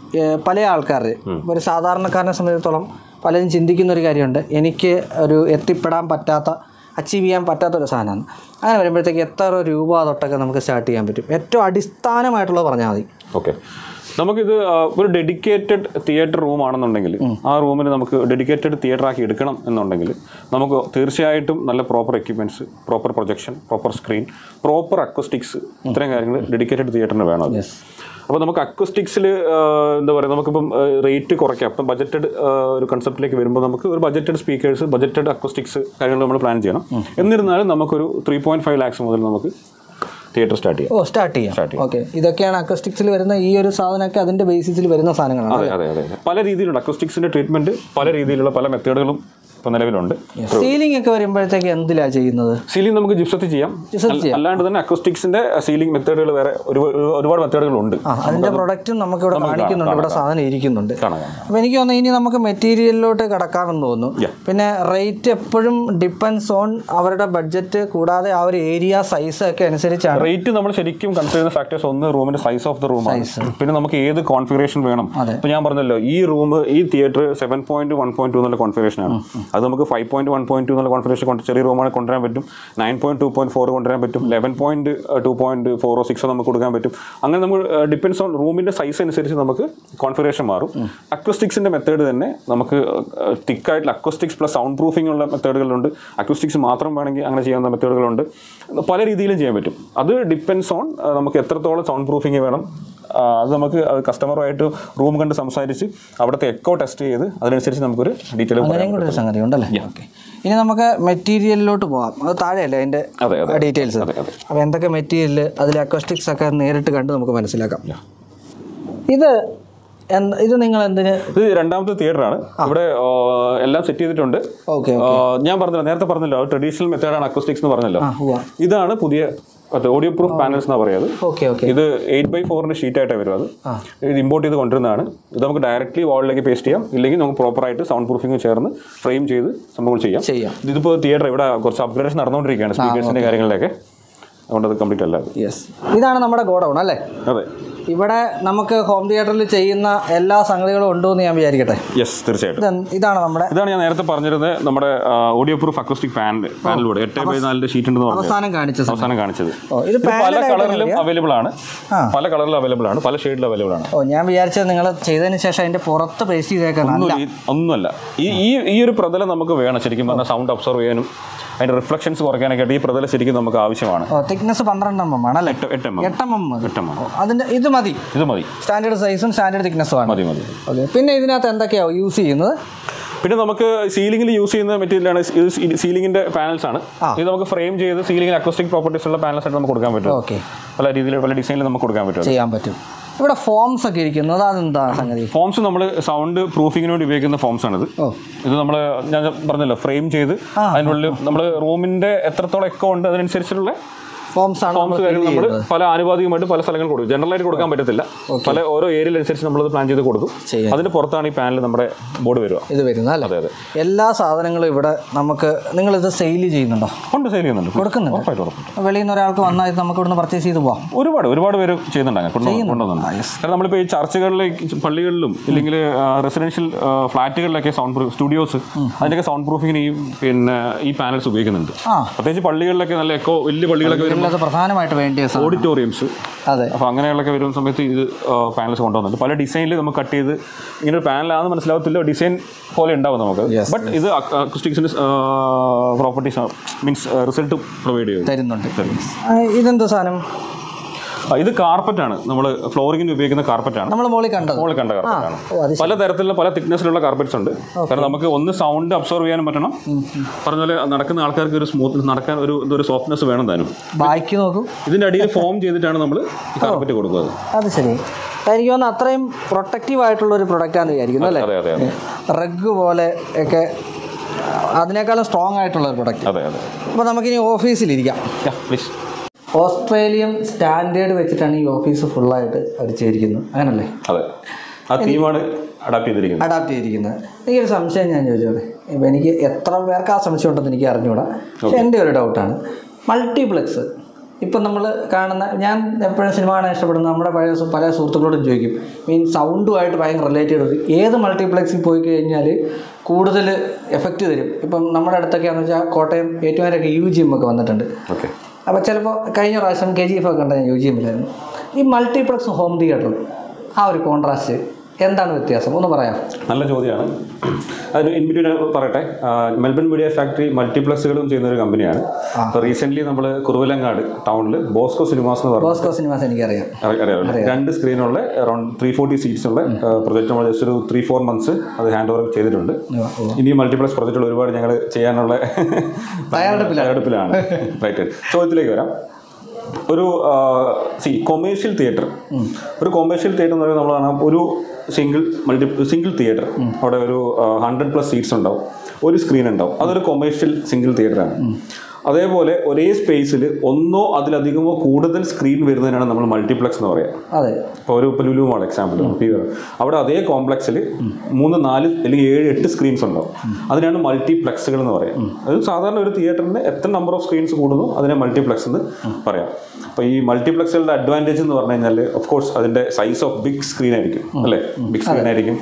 പല ആൾക്കാർ ഒരു സാധാരണക്കാരനെ സംബന്ധിച്ചിടത്തോളം പലരും ചിന്തിക്കുന്ന ഒരു കാര്യമുണ്ട് എനിക്ക് ഒരു എത്തിപ്പെടാൻ പറ്റാത്ത അച്ചീവ് ചെയ്യാൻ പറ്റാത്ത ഒരു സാധനമാണ് അങ്ങനെ വരുമ്പോഴത്തേക്ക് എത്ര രൂപ തൊട്ടൊക്കെ നമുക്ക് സ്റ്റാർട്ട് ചെയ്യാൻ പറ്റും ഏറ്റവും അടിസ്ഥാനമായിട്ടുള്ളത് പറഞ്ഞാൽ മതി ഓക്കെ നമുക്കിത് ആ, ഒരു ഡെഡിക്കേറ്റഡ് തിയേറ്റർ റൂം ആണെന്നുണ്ടെങ്കിൽ ആ റൂമിന് നമുക്ക് ഡെഡിക്കേറ്റഡ് തിയേറ്റർ ആക്കി എടുക്കണം എന്നുണ്ടെങ്കിൽ നമുക്ക് തീർച്ചയായിട്ടും നല്ല proper equipments proper projection proper screen proper acoustics ഇത്രയും കാര്യങ്ങൾ ഡെഡിക്കേറ്റഡ് തിയേറ്ററിന് വേണം അത്. അപ്പോൾ നമുക്ക് അക്വസ്റ്റിക്സിൽ എന്താ പറയുക നമുക്കിപ്പം റേറ്റ് കുറയ്ക്കാം അപ്പം ബജറ്റഡ് ഒരു കൺസെപ്റ്റിലേക്ക് വരുമ്പോൾ നമുക്ക് ഒരു ബജറ്റഡ് സ്പീക്കേഴ്സ് ബജറ്റഡ് അക്വസ്റ്റിക്സ് കാര്യങ്ങൾ നമ്മൾ പ്ലാൻ ചെയ്യണം എന്നിരുന്നാലും നമുക്കൊരു ത്രീ പോയിന്റ് ഫൈവ് ലാക്സ് മുതൽ നമുക്ക് തിയേറ്റർ സ്റ്റാർട്ട് ചെയ്യാം ഓ സ്റ്റാർട്ട് ചെയ്യാം ഓക്കെ ഇതൊക്കെയാണ് അക്കസ്റ്റിക്സിൽ വരുന്ന ഈ ഒരു സാധനമൊക്കെ അതിൻ്റെ ബേസിസിൽ വരുന്ന സാധനങ്ങളാണ് അതെ അതെ അതെ അതെ. പല രീതിയിലുള്ള അക്വസ്റ്റിക്സിന്റെ ട്രീറ്റ്മെന്റ് പല രീതിയിലുള്ള പല മെത്തേഡുകളും ഇപ്പോൾ നിലവിലുണ്ട് സീലിംഗ് ഒക്കെ വരുമ്പോഴത്തേക്ക് എന്തിലാ ചെയ്യുന്നത് സീലിംഗ് നമുക്ക് ജിപ്സത്തിൽ ചെയ്യാം അല്ല- അല്ലാണ്ട് തന്നെ അക്വസ്റ്റിക്സിന്റെ സീലിംഗ് മെത്തേഡുകൾ വേറെ ഒരു ഒരു- ഒരുപാട് മെത്തേഡുകളുണ്ട് ആ അതിന്റെ പ്രൊഡക്റ്റും നമുക്ക് ഇവിടെ കാണിക്കുന്നുണ്ട് ഇവിടെ സാധനം ഇരിക്കുന്നുണ്ട് കാണാം കാണാം. അപ്പൊ എനിക്ക് തോന്നുന്നു ഇനി നമുക്ക് മെറ്റീരിയലിലോട്ട് കടക്കാമെന്ന് തോന്നുന്നു പിന്നെ റേറ്റ് എപ്പോഴും ഡിപ്പെൻസ് ഓൺ അവരുടെ ബഡ്ജറ്റ് കൂടാതെ ആ ഒരു ഏരിയ സൈസ് ഒക്കെ അനുസരിച്ചാണ് റേറ്റ് നമ്മൾ ശരിക്കും കൺസിഡർ ചെയ്യുന്ന ഫാക്ടേഴ്സ് ഒന്ന് റൂമിന്റെ സൈസ് ഓഫ് ദ റൂം പിന്നെ നമുക്ക് ഏത് കോൺഫിഗറേഷൻ വേണം ഇപ്പൊ ഞാൻ പറഞ്ഞല്ലോ ഈ റൂം ഈ theatre seven point one point two എന്നുള്ള കോൺഫിഗറേഷൻ ആണ് അത് നമുക്ക് five point one point two എന്നുള്ള കോൺഫിഗറേഷൻ കൊണ്ട് ചെറിയ റൂമാണ് കൊണ്ടുവരാൻ പറ്റും nine point two point four കൊണ്ടുവരാൻ പറ്റും ലെവൻ പോയിന്റ് ടു പോയിന്റ് ഫോറോ സിക്സോ നമുക്ക് കൊടുക്കാൻ പറ്റും അങ്ങനെ നമ്മൾ ഡിപ്പെൻസ് ഓൺ റൂമിന്റെ സൈസ് അനുസരിച്ച് നമുക്ക് കോൺഫിഗറേഷൻ മാറും അക്വസ്റ്റിക്സിന്റെ മെത്തേഡ് തന്നെ നമുക്ക് തിക്കായിട്ടുള്ള അക്വസ്റ്റിക്സ് പ്ലസ് സൗണ്ട് പ്രൂഫിംഗ് ഉള്ള മെത്തേഡുകളുണ്ട് അക്വസ്റ്റിക്സ് മാത്രം വേണമെങ്കിൽ അങ്ങനെ ചെയ്യാവുന്ന മെത്തേഡുകളുണ്ട് പല രീതിയിലും ചെയ്യാൻ പറ്റും അത് ഡിപ്പെൻസ് ഓൺ നമുക്ക് എത്രത്തോളം സൗണ്ട് പ്രൂഫിംഗ് വേണം ആ, അത് നമുക്ക് കസ്റ്റമറുമായിട്ട് റൂം കണ്ട് സംസാരിച്ച് അവിടുത്തെ എക്കോ ടെസ്റ്റ് ചെയ്ത് അതിനനുസരിച്ച് നമുക്കൊരു ഡീറ്റെയിൽ അങ്ങനെയും കൂടെ ഒരു സംഗതി ഉണ്ടല്ലേ ഓക്കെ ഇനി നമുക്ക് മെറ്റീരിയലിലോട്ട് പോകാം അത് താഴെയല്ലേ അതിന്റെ അതെ അതെ ഡീറ്റെയിൽസ് അതെ അതെ അപ്പോൾ എന്തൊക്കെ മെറ്റീരിയൽ അതിലെ അക്വസ്റ്റിക്സ് ഒക്കെ നേരിട്ട് കണ്ട് നമുക്ക് മനസ്സിലാക്കാം ഇത് എന്ത് ഇത് നിങ്ങൾ എന്തിന് ഇത് രണ്ടാമത്തെ തിയേറ്റർ ആണ് ഇവിടെ ആ, എല്ലാം സെറ്റ് ചെയ്തിട്ടുണ്ട് ഓക്കെ ആ, ഞാൻ പറഞ്ഞല്ലോ നേരത്തെ പറഞ്ഞല്ലോ ട്രഡീഷണൽ മെത്തേഡാണ് അക്വസ്റ്റിക്സ് എന്ന് പറഞ്ഞല്ലോ ആ ഉവ്വ ഇതാണ് പുതിയ ഓഡിയോ പ്രൂഫ് പാനൽസ് എന്നാണ് പറയുന്നത് ഓക്കെ ഓക്കെ ഇത് എയ്റ്റ് ബൈ ഫോറിന്റെ ഷീറ്റ് ആയിട്ടാണ് വരും അത് ഇത് ഇമ്പോർട്ട് ചെയ്ത് കൊണ്ടുവരുന്നതാണ് ഇത് നമുക്ക് ഡയറക്റ്റ്ലി വാളിലേക്ക് പേസ്റ്റ് ചെയ്യാം ഇല്ലെങ്കിൽ നമുക്ക് പ്രോപ്പറായിട്ട് സൗണ്ട് പ്രൂഫിംഗ് ചേർന്ന് ഫ്രെയിം ചെയ്ത് സംഭവങ്ങൾ ചെയ്യാം ചെയ്യാം ഇതിപ്പോൾ തിയേറ്റർ ഇവിടെ കുറച്ച് അപ്ഗ്രേഡേഷൻ നടന്നുകൊണ്ടിരിക്കുകയാണ് സ്പീക്കേഴ്സിന്റെ കാര്യങ്ങളിലൊക്കെ അതുകൊണ്ട് അത് കംപ്ലീറ്റ് അല്ല യെസ് ഇതാണ് നമ്മുടെ ഗോഡൗൺ അല്ലേ അതെ ഇവിടെ നമുക്ക് ഹോം തിയേറ്ററിൽ ചെയ്യുന്ന എല്ലാ സംഗതികളും ഉണ്ടോ എന്ന് ഞാൻ വിചാരിക്കട്ടെ യെസ് തീർച്ചയായിട്ടും ഇത് ഇതാണ് നമ്മുടെ ഇതാണ് ഞാൻ നേരത്തെ പറഞ്ഞിരുന്നത് നമ്മുടെ ഓഡിയോ പ്രൂഫ് അക്വസ്റ്റിക് പാനൽ പാനലിലൂടെ എട്ട് ബൈ നാലിന്റെ ഷീറ്റ് ഉണ്ടെന്ന് പറഞ്ഞു അവസാനം കാണിച്ച അവസാനം കാണിച്ചത് ഓ ഇത് ഇത് പല കളറിലും അവൈലബിൾ ആണ് ആ. പല കളറിലും അവൈലബിൾ ആണ് പല ഷെയ്ഡിലും അവൈലബിൾ ആണ് ഓ ഞാൻ വിചാരിച്ചത് നിങ്ങൾ ചെയ്തതിന് ശേഷം അതിന്റെ പുറത്ത് പേസ്റ്റ് ചെയ്തേക്കണം ഒന്നുമില്ല ഈ- ഒന്നുമല്ല ഈ ഈ ഈ ഒരു പ്രതലം നമുക്ക് വേണം ശരിക്കും പറഞ്ഞാൽ സൗണ്ട് അബ്സർവ് ചെയ്യാനും അതിന്റെ റിഫ്ലക്ഷൻസ് കുറയ്ക്കാനൊക്കെ ആയിട്ട് ഈ പ്രതലം ശരിക്കും നമുക്ക് ആവശ്യമാണ് ഓ തിക്നെസ് പന്ത്രണ്ട് എം എം ആണ് അല്ലേ എട്ട് എട്ട് എം എം എട്ട് എം എം മതി എട്ട് എം എം ഓ, അതിന്റെ ഇത് മതി ഇത് മതി സ്റ്റാൻഡേർഡ് സൈസും സ്റ്റാൻഡേർഡ് തിക്നെസ്സും ആണ് മതി മതി ഓക്കെ പിന്നെ ഇതിനകത്ത് എന്തൊക്കെയാ യൂസ് ചെയ്യുന്നത് പിന്നെ നമുക്ക് സീലിംഗിൽ യൂസ് ചെയ്യുന്ന മെറ്റീരിയലാണ് ഇത് സീലിംഗിന്റെ പാനൽസ് ആണ് ഇത് നമുക്ക് ഫ്രെയിം ചെയ്ത് സീലിംഗിൽ അക്വസ്റ്റിക് പ്രോപ്പർട്ടീസ് ഉള്ള പാനൽസ് ആയിട്ട് നമുക്ക് കൊടുക്കാൻ പറ്റും ഓക്കെ പല രീതിയിൽ പല ഡിസൈനിൽ നമുക്ക് കൊടുക്കാൻ പറ്റും ചെയ്യാൻ പറ്റും ഇവിടെ ഫോംസ് ഒക്കെ ഇരിക്കുന്നത് അതെന്താ സംഗതി ഫോംസ് നമ്മൾ സൗണ്ട് പ്രൂഫിങ്ങിന് വേണ്ടി ഉപയോഗിക്കുന്ന ഫോംസ് ആണിത് ഓ ഇത് നമ്മൾ ഞാൻ പറഞ്ഞല്ലോ ഫ്രെയിം ചെയ്ത് അതിനുള്ളിൽ നമ്മൾ റൂമിന്റെ എത്രത്തോളം എക്കോ ഉണ്ട് അതിനനുസരിച്ചുള്ള ഫോംസ് ആണ് ഫോംസ് കാര്യങ്ങൾ നമ്മൾ പല ആനുപാതികമായിട്ട് പല സ്ഥലങ്ങളിൽ കൊടുക്കും ജനറൽ ആയിട്ട് കൊടുക്കാൻ പറ്റത്തില്ല പല ഓരോ ഏരിയയിൽ അനുസരിച്ച് നമ്മളത് പ്ലാൻ ചെയ്ത് കൊടുക്കും ചെയ്യാം. അതിന് പുറത്താണ് ഈ പാനൽ നമ്മുടെ ബോർഡ് വരിക ഇത് വരുന്നത് അല്ലേ അതെ അതെ എല്ലാ സാധനങ്ങളും ഇവിടെ നമുക്ക് നിങ്ങളിത് സെയിൽ ചെയ്യുന്നുണ്ടോ ഉണ്ട് സെയിൽ ചെയ്യുന്നുണ്ട് കൊടുക്കുന്നുണ്ട് ഉറപ്പായിട്ടും ഉറപ്പായിട്ടും വെളിയിൽ നിന്ന് ഒരാൾക്ക് വന്നാൽ ഇത് നമുക്ക് ഇവിടുന്ന് പർച്ചേസ് ചെയ്ത് പോവാം ഒരുപാട് ഒരുപാട് പേര് ചെയ്യുന്നുണ്ട് അങ്ങനെ കൊണ്ടുവന്ന് കൊണ്ടുവന്നുണ്ട് കാരണം നമ്മളിപ്പോൾ ഈ ചർച്ചകളിലേക്ക് പള്ളികളിലും ഇല്ലെങ്കിൽ റെസിഡൻഷ്യൽ ഫ്ലാറ്റുകളിലൊക്കെ സൗണ്ട് പ്രൂഫ് സ്റ്റുഡിയോസ് അതിൻ്റെയൊക്കെ സൗണ്ട് പ്രൂഫിങ്ങിന് ഈ പിന്നെ ഈ പാനൽസ് ഉപയോഗിക്കുന്നുണ്ട് ആ പ്രത്യേകിച്ച് പള്ളികളിലൊക്കെ നല്ല എക്കോ വലിയ പള്ളികളൊക്കെ വരുമ്പോൾ അത് പ്രധാനമായിട്ട് വേണ്ടിയ സാധനം ഓഡിറ്റോറിയംസ് അതെ അപ്പോൾ അങ്ങനെയുള്ളൊക്കെ വരുന്ന സമയത്ത് ഇത് പാനൽസ് കൊണ്ടുവന്നുണ്ട് പല ഡിസൈനിൽ നമുക്ക് കട്ട് ചെയ്ത് ഇങ്ങനെ ഒരു പാനലാണെന്ന് മനസ്സിലാവത്തില്ല ഡിസൈൻ പോലെ ഉണ്ടാവും നമുക്ക് Yes, ബട്ട് ഇത് അക്കുസ്റ്റിക്സിൻ്റെ പ്രോപ്പർട്ടീസ് മീൻസ് റിസൾട്ട് പ്രൊവൈഡ് ചെയ്യും തരുന്നുണ്ട് ആ, ഇതെന്ത് സാധനം ആ, ഇത് കാർപ്പറ്റാണ് നമ്മൾ ഫ്ലോറിങ്ങിന് ഉപയോഗിക്കുന്ന കാർപ്പറ്റാണ് നമ്മൾ മോളിൽ കണ്ടത് മുകളിൽ കണ്ട കാർപ്പറ്റാണ് ഓ അത് പല തരത്തിലുള്ള പല തിക്നെസ്സിലുള്ള കാർപ്പറ്റ്സ് ഉണ്ട് കാരണം നമുക്ക് ഒന്ന് സൗണ്ട് അബ്സോർവ് ചെയ്യാനും പറ്റണം പറഞ്ഞ പോലെ നടക്കുന്ന ആൾക്കാർക്ക് ഒരു സ്മൂത്ത് നടക്കാൻ ഒരു ഒരു സോഫ്റ്റ്നെസ് വേണം താനും ബാക്കി നോക്കൂ ഇതിൻ്റെ അടിയിൽ ഫോം ചെയ്തിട്ടാണ് നമ്മൾ ഈ കാർപ്പറ്റ് കൊടുക്കുന്നത് അത് ശരി എനിക്ക് തോന്നുന്നു അത്രയും പ്രൊട്ടക്റ്റീവ് ആയിട്ടുള്ള ഒരു പ്രൊഡക്റ്റാന്ന് വിചാരിക്കുന്നു അല്ലേ അതെ അതെ അതെ റഗ് പോലെ ഒക്കെ അതിനേക്കാളും സ്ട്രോങ് ആയിട്ടുള്ള ഒരു പ്രൊഡക്റ്റ് അതെ അതെ അപ്പോൾ നമുക്കിനി ഓഫീസിലിരിക്കാം പ്ലീസ് ഓസ്ട്രേലിയൻ സ്റ്റാൻഡേർഡ് വെച്ചിട്ടാണ് ഈ ഓഫീസ് ഫുള്ളായിട്ട് അടിച്ചിരിക്കുന്നത് അങ്ങനല്ലേ അതെ ആ തീമാണ് അഡാപ്റ്റ് ചെയ്തിരിക്കുന്നത് അഡാപ്റ്റ് ചെയ്തിരിക്കുന്നത് എനിക്കൊരു സംശയം ഞാൻ ചോദിച്ചോളെ ഇപ്പം എനിക്ക് എത്ര പേർക്ക് ആ സംശയം ഉണ്ടെന്ന് എനിക്ക് അറിഞ്ഞുകൂടാ പക്ഷെ എൻ്റെ ഒരു ഡൗട്ടാണ് മൾട്ടിപ്ലെക്സ് ഇപ്പം നമ്മൾ കാണുന്ന ഞാൻ എപ്പോഴും സിനിമ കാണാൻ ഇഷ്ടപ്പെടുന്ന നമ്മുടെ പഴയ സു- പല സുഹൃത്തുക്കളോടും ചോദിക്കും മീൻ സൗണ്ടുമായിട്ട് ഭയങ്കര റിലേറ്റഡ് ഏത് മൾട്ടിപ്ലെക്സിൽ പോയി കഴിഞ്ഞാൽ കൂടുതൽ എഫക്റ്റ് തരും ഇപ്പം നമ്മുടെ അടുത്തൊക്കെയാണെന്ന് വെച്ചാൽ കോട്ടയം ഏറ്റുമാരൊക്കെ യു ജി എം ഒക്കെ വന്നിട്ടുണ്ട് ഓക്കെ അപ്പോൾ ചിലപ്പോൾ കഴിഞ്ഞ പ്രാവശ്യം കെ ജി എഫ് ഒക്കെ കണ്ട ഞാൻ യു ജി എമ്മിലായിരുന്നു ഈ മൾട്ടിപ്ലെക്സും ഹോം തിയേറ്ററും ആ ഒരു കോൺട്രാസ്റ്റ് എന്താണ് വ്യത്യാസം ഒന്ന് പറയാം നല്ല ചോദ്യമാണ് അതിന് ഇൻബിറ്റ്വീൻ പറയട്ടെ ആ, മെൽബൺ മീഡിയ ഫാക്ടറി മൾട്ടിപ്ലക്സുകളും ചെയ്യുന്ന ഒരു കമ്പനിയാണ് അപ്പോൾ റീസെൻ്റ്ലി നമ്മൾ കുറുവലങ്ങാട് ടൗണിൽ ബോസ്കോ സിനിമാസ് എന്ന് പറഞ്ഞ ബോസ്കോ സിനിമാസ് എനിക്കറിയാം അറി- അറിയാമല്ലോ രണ്ട് സ്ക്രീനുള്ള അറൌണ്ട് ത്രീ ഫോർട്ടി സീറ്റ്സ് ഉള്ള പ്രൊജക്ട് നമ്മൾ ജസ്റ്റ് ഒരു ത്രീ ഫോർ മന്ത്സ് അത് ഹാൻഡ് ഓവർ ചെയ്തിട്ടുണ്ട് ഇനി മൾട്ടിപ്ലക്സ് പ്രൊജക്റ്റുകൾ ഒരുപാട് ഞങ്ങൾ ചെയ്യാനുള്ള തയ്യാറെടുപ്പിലാണ്. തയ്യാറെടുപ്പിലാണ് റൈറ്റ് ചോദ്യത്തിലേക്ക് വരാം ഒരു സി കൊമേഴ്ഷ്യൽ തിയേറ്റർ ഒരു കൊമേഴ്ഷ്യൽ തിയേറ്റർ എന്ന് പറയുന്നത് നമ്മൾ കാണാം ഒരു സിംഗിൾ മൾട്ടി സിംഗിൾ തിയേറ്റർ അവിടെ ഒരു ഹൺഡ്രഡ് പ്ലസ് സീറ്റ്സ് ഉണ്ടാവും ഒരു സ്ക്രീൻ ഉണ്ടാവും അതൊരു കൊമേഴ്ഷ്യൽ സിംഗിൾ തിയേറ്ററാണ് അതേപോലെ ഒരേ സ്പേസിൽ ഒന്നോ അതിലധികമോ കൂടുതൽ സ്ക്രീൻ വരുന്നതിനാണ് നമ്മൾ മൾട്ടിപ്ലക്സ് എന്ന് പറയുക അതെ ഇപ്പോൾ ഒരു ഇപ്പോൾ ലുലു മാൾ എക്സാമ്പിൾ അവിടെ അതേ കോംപ്ലക്സിൽ മൂന്ന് നാല് അല്ലെങ്കിൽ ഏഴ് എട്ട് സ്ക്രീൻസ് ഉണ്ടാവും അതിനാണ് മൾട്ടിപ്ലക്സുകൾ എന്ന് പറയാം അത് സാധാരണ ഒരു തിയേറ്ററിന് എത്ര നമ്പർ ഓഫ് സ്ക്രീൻസ് കൂടുന്നു അതിനെ മൾട്ടിപ്ലക്സ് എന്ന് പറയാം അപ്പോൾ ഈ മൾട്ടിപ്ലക്സുകളുടെ അഡ്വാൻറ്റേജ് എന്ന് പറഞ്ഞു കഴിഞ്ഞാൽ ഓഫ് കോഴ്സ് അതിൻ്റെ സൈസ് ഓഫ് ബിഗ് സ്ക്രീൻ ആയിരിക്കും അല്ലേ ബിഗ് സ്ക്രീൻ ആയിരിക്കും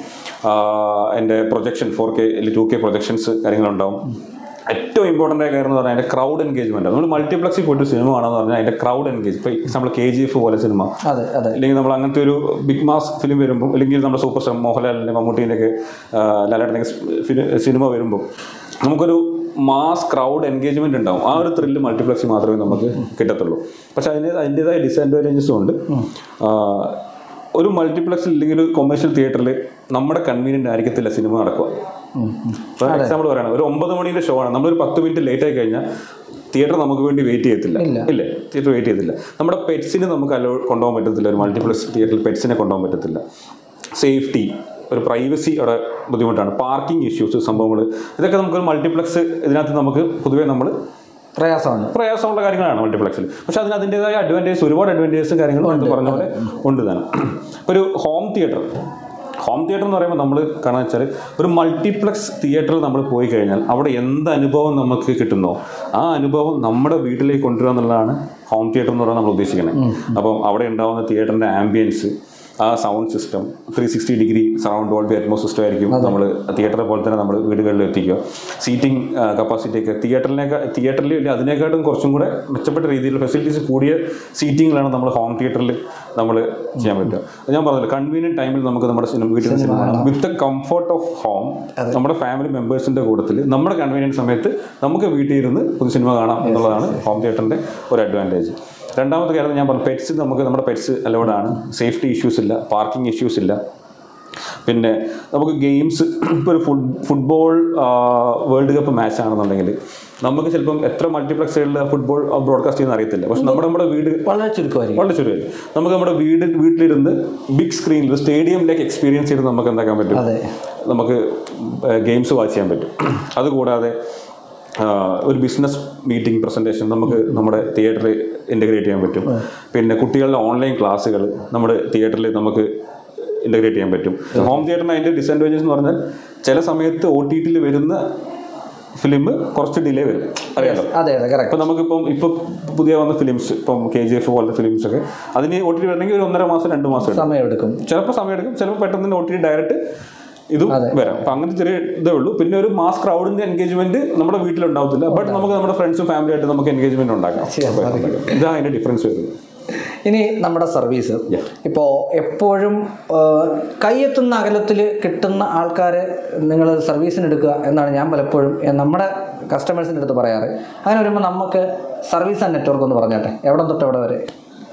എൻ്റെ പ്രൊജക്ഷൻ ഫോർ കെ അല്ലെങ്കിൽ ടു കെ പ്രൊജക്ഷൻസ് കാര്യങ്ങളുണ്ടാവും ഏറ്റവും ഇമ്പോർട്ടൻ്റ് ആയ കാര്യം എന്ന് പറഞ്ഞാൽ അതിൻ്റെ ക്രൗഡ് എൻഗേജ്മെൻറ്റ് നമ്മൾ മൾട്ടിപ്ലക്സിൽ പോയിട്ട് സിനിമ കാണാന്ന് പറഞ്ഞാൽ അതിൻ്റെ ക്രൗഡ് എൻഗേജ് ഇപ്പോൾ എക്സാമ്പിൾ കെ ജി എഫ് പോലെ സിനിമ അതെ അതെ അല്ലെങ്കിൽ നമ്മൾ അങ്ങനത്തെ ഒരു ബിഗ് മാസ് ഫിലിം വരുമ്പോൾ അല്ലെങ്കിൽ നമ്മുടെ സൂപ്പർ സ്റ്റാർ മോഹൻലാലിൻ്റെ മമ്മൂട്ടീൻ്റെ ഒക്കെ ലാലേട്ടൻ്റെ സിനിമ വരുമ്പോൾ നമുക്കൊരു മാസ് ക്രൗഡ് എൻഗേജ്മെന്റ് ഉണ്ടാവും ആ ഒരു ത്രില്ല് മൾട്ടിപ്ലക്സിൽ മാത്രമേ നമുക്ക് കിട്ടത്തുള്ളൂ പക്ഷെ അതിന് അതിൻ്റെതായ ഡിസഡ്വാൻറ്റേജസും ഉണ്ട് ആ, ഒരു മൾട്ടിപ്ലക്സിൽ ഇല്ലെങ്കിൽ ഒരു കൊമേഴ്ഷ്യൽ തിയേറ്ററിൽ നമ്മുടെ കൺവീനിയൻ്റ് ആയിരിക്കത്തില്ല സിനിമ നടക്കുക ഫോർ എക്സാമ്പിൾ പറയുകയാണ് ഒരു ഒമ്പത് മണിയുടെ ഷോ ആണ് നമ്മളൊരു പത്ത് മിനിറ്റ് ലേറ്റ് ആയി കഴിഞ്ഞാൽ തിയേറ്റർ നമുക്ക് വേണ്ടി വെയിറ്റ് ചെയ്യത്തില്ല ഇല്ലേ തിയേറ്റർ വെയിറ്റ് ചെയ്യത്തില്ല നമ്മുടെ പെറ്റ്സിന് നമുക്ക് അലോ കൊണ്ടുപോകാൻ പറ്റത്തില്ല ഒരു മൾട്ടിപ്ലക്സ് തിയേറ്ററിൽ പെറ്റ്സിനെ കൊണ്ടുപോകാൻ പറ്റത്തില്ല സേഫ്റ്റി ഒരു പ്രൈവസി അവിടെ ബുദ്ധിമുട്ടാണ് പാർക്കിംഗ് ഇഷ്യൂസ് സംഭവങ്ങൾ ഇതൊക്കെ നമുക്കൊരു മൾട്ടിപ്ലക്സ് ഇതിനകത്ത് നമുക്ക് പൊതുവേ നമ്മൾ പ്രയാസമാണ് പ്രയാസമുള്ള കാര്യങ്ങളാണ് മൾട്ടിപ്ലക്സിൽ പക്ഷെ അതിന് അതിൻ്റെതായ അഡ്വാൻറ്റേജ് ഒരുപാട് അഡ്വാൻറ്റേജസും കാര്യങ്ങളും ഉണ്ട് പറഞ്ഞ പോലെ ഉണ്ട് തന്നെ ഇപ്പോൾ ഒരു ഹോം തിയേറ്റർ ഹോം തിയേറ്റർ എന്ന് പറയുമ്പോൾ നമ്മൾ കാണാൻ വെച്ചാൽ ഒരു മൾട്ടിപ്ലക്സ് തിയേറ്ററിൽ നമ്മൾ പോയി കഴിഞ്ഞാൽ അവിടെ എന്ത് അനുഭവം നമുക്ക് കിട്ടുന്നോ ആ അനുഭവം നമ്മുടെ വീട്ടിലേക്ക് കൊണ്ടുവരിക എന്നുള്ളതാണ് ഹോം തിയേറ്റർ എന്ന് പറയുന്നത് നമ്മൾ ഉദ്ദേശിക്കുന്നത് അപ്പം അവിടെ ഉണ്ടാകുന്ന തിയേറ്ററിൻ്റെ ആംബിയൻസ് ആ sound system three sixty degree surround Dolby Atmos system ആയിരിക്കും നമ്മൾ തിയേറ്ററെ പോലെ തന്നെ നമ്മൾ വീടുകളിൽ എത്തിക്കുക സീറ്റിംഗ് കപ്പാസിറ്റി ഒക്കെ തിയേറ്ററിനേക്കാൾ തിയേറ്ററിൽ ഇല്ല അതിനേക്കാട്ടും കുറച്ചും കൂടെ മെച്ചപ്പെട്ട രീതിയിൽ ഫെസിലിറ്റീസ് കൂടിയ സീറ്റിങ്ങിലാണ് നമ്മൾ ഹോം തിയേറ്ററിൽ നമ്മൾ ചെയ്യാൻ പറ്റുക അത് ഞാൻ പറഞ്ഞില്ല കൺവീനിയൻറ്റ് ടൈമിൽ നമുക്ക് നമ്മുടെ സിനിമ വീട്ടിൽ നിന്ന് സിനിമ കാണാം with the comfort of home നമ്മുടെ ഫാമിലി മെമ്പേഴ്സിൻ്റെ കൂട്ടത്തിൽ നമ്മുടെ കൺവീനിയൻറ്റ് സമയത്ത് നമുക്ക് വീട്ടിൽ ഇരുന്ന് ഒരു സിനിമ കാണാം എന്നുള്ളതാണ് ഹോം തിയേറ്ററിൻ്റെ ഒരു അഡ്വാൻറ്റേജ് രണ്ടാമത്തെ കാര്യം ഞാൻ പറഞ്ഞു പെറ്റ്സ് നമുക്ക് നമ്മുടെ പെറ്റ്സ് അലൗഡ് ആണ് സേഫ്റ്റി ഇഷ്യൂസ് ഇല്ല പാർക്കിംഗ് ഇഷ്യൂസ് ഇല്ല പിന്നെ നമുക്ക് ഗെയിംസ് ഇപ്പോൾ ഒരു foot football world cup match ആണെന്നുണ്ടെങ്കിൽ നമുക്ക് ചിലപ്പം എത്ര മൾട്ടിപ്ലക്സുകളിൽ ഫുട്ബോൾ ബ്രോഡ്കാസ്റ്റ് ചെയ്യുന്ന അറിയത്തില്ല പക്ഷെ നമ്മുടെ നമ്മുടെ വീട് വളരെ ചുരുക്കമായിരിക്കും വളരെ ചെറിയ നമുക്ക് നമ്മുടെ വീട് വീട്ടിലിരുന്ന് ബിഗ് സ്ക്രീനിൽ സ്റ്റേഡിയമിലേക്ക് എക്സ്പീരിയൻസ് ചെയ്ത് നമുക്ക് എന്താക്കാൻ പറ്റും അതെ നമുക്ക് ഗെയിംസ് വാച്ച് ചെയ്യാൻ പറ്റും അതുകൂടാതെ ആ, ഒരു ബിസിനസ് മീറ്റിംഗ് പ്രസൻറ്റേഷൻ നമുക്ക് നമ്മുടെ തിയേറ്ററിൽ ഇൻ്റഗ്രേറ്റ് ചെയ്യാൻ പറ്റും പിന്നെ കുട്ടികളുടെ ഓൺലൈൻ ക്ലാസ്സുകൾ നമ്മുടെ തിയേറ്ററിൽ നമുക്ക് ഇൻ്റഗ്രേറ്റ് ചെയ്യാൻ പറ്റും ഹോം തിയേറ്ററിന് അതിൻ്റെ ഡിസഡ്വാൻറ്റേജ് എന്ന് പറഞ്ഞാൽ ചില സമയത്ത് ഒ ടി ടിയിൽ വരുന്ന ഫിലിം കുറച്ച് ഡിലേ വരും അറിയാലോ അതെ അതെ കറക്റ്റ് ഇപ്പം നമുക്കിപ്പം ഇപ്പം പുതിയ വന്ന ഫിലിംസ് ഇപ്പം കെ ജി എഫ് പോലത്തെ ഫിലിംസ് ഒക്കെ അതിന് ഒ ടി ടി വരണമെങ്കിൽ ഒരു ഒന്നര മാസം രണ്ട് മാസം എടുക്കും സമയമെടുക്കും ചിലപ്പോൾ സമയമെടുക്കും ചിലപ്പോൾ പെട്ടെന്ന് തന്നെ ഒ ടി ടി ഡയറക്റ്റ് ഇതും വരാം അപ്പം അങ്ങനത്തെ ചെറിയ ഇതേ ഉള്ളൂ പിന്നെ ഒരു മാസ് ക്രൗഡിന്റെ എൻഗേജ്മെന്റ് നമ്മുടെ വീട്ടിലുണ്ടാവത്തില്ല ബട്ട് നമുക്ക് നമ്മുടെ ഫ്രണ്ട്സും ഫാമിലി ആയിട്ട് നമുക്ക് എൻഗേജ്മെന്റ് ഉണ്ടാക്കാം ഇതാണ് അതിന്റെ ഡിഫറൻസ് വരുന്നത് ഇനി നമ്മുടെ സർവീസ് ഇപ്പോൾ എപ്പോഴും ആ, കൈയെത്തുന്ന അകലത്തിൽ കിട്ടുന്ന ആൾക്കാരെ നിങ്ങൾ സർവീസിന് എടുക്കുക എന്നാണ് ഞാൻ പലപ്പോഴും എ, നമ്മുടെ കസ്റ്റമേഴ്സിൻ്റെ അടുത്ത് പറയാറ് അങ്ങനെ വരുമ്പോൾ നമുക്ക് സർവീസ് ആൻഡ് നെറ്റ്വർക്ക് ഒന്ന് പറഞ്ഞാട്ടെ എവിടെ തൊട്ട് എവിടെ വരെ